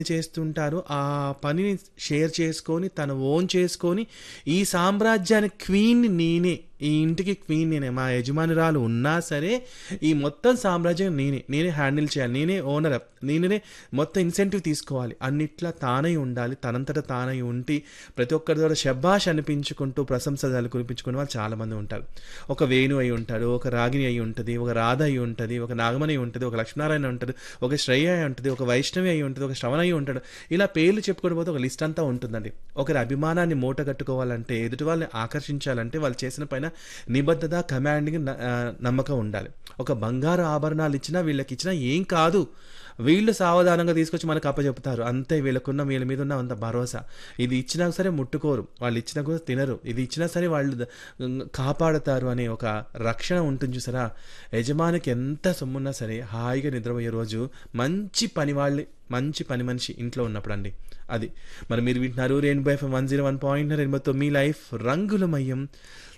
చేస్తుంటారో ఆ పనిని షేర్ చేసుకొని తను ఓన్ చేసుకొని ఈ సామ్రాజ్యానికి క్వీన్ నేనే ఈ ఇంటికి క్వీన్ నేనే మా యజమానురాలు ఉన్నా సరే ఈ మొత్తం సామ్రాజ్యం నేనే నేనే హ్యాండిల్ చేయాలి నేనే ఓనర్ నేనే మొత్తం ఇన్సెంటివ్ తీసుకోవాలి అన్నిట్లా తానై ఉండాలి తనంతట తానై ఉండి ప్రతి ఒక్కరి ద్వారా శబ్బాష్ అనిపించుకుంటూ ప్రశంసలు కురిపించుకునే వాళ్ళు చాలామంది ఉంటారు ఒక వేణు అయి ఉంటాడు ఒక రాగిని అయి ఉంటుంది ఒక రాధ అయి ఉంటుంది ఒక నాగమణి అయి ఉంటుంది ఒక లక్ష్మీనారాయణ ఉంటుంది ఒక శ్రేయ అయి ఉంటుంది ఒక వైష్ణవి అయి ఉంటుంది ఒక శ్రవణ అయి ఉంటాడు ఇలా పేర్లు చెప్పుకోవడం పోతే ఒక లిస్ట్ అంతా ఉంటుందండి ఒకరి అభిమానాన్ని మూట కట్టుకోవాలంటే ఎదుటి వాళ్ళని ఆకర్షించాలంటే వాళ్ళు చేసిన పైన నిబద్ధత కమాండింగ్ న- ఆ, నమ్మకం ఉండాలి ఒక బంగారు ఆభరణాలు ఇచ్చినా వీళ్ళకి ఇచ్చినా ఏం కాదు వీళ్ళు సావధానంగా తీసుకొచ్చి మనకు అప్పచెప్తారు అంతే వీళ్ళకున్న వీళ్ళ మీద ఉన్న అంత భరోసా ఇది ఇచ్చినా సరే ముట్టుకోరు వాళ్ళు ఇచ్చినా కూడా తినరు ఇది ఇచ్చినా సరే వాళ్ళు ద- కాపాడతారు అనే ఒక రక్షణ ఉంటుంది చూసారా యజమానికి ఎంత సొమ్మున్నా సరే హాయిగా నిద్రపోయే రోజు మంచి పని వాళ్ళే మంచి పని మనిషి ఇంట్లో ఉన్నప్పుడు అండి అది మరి మీరు వింటున్నారు rainbow FM one zero one point ఎనభైతో మీ లైఫ్ రంగులమయం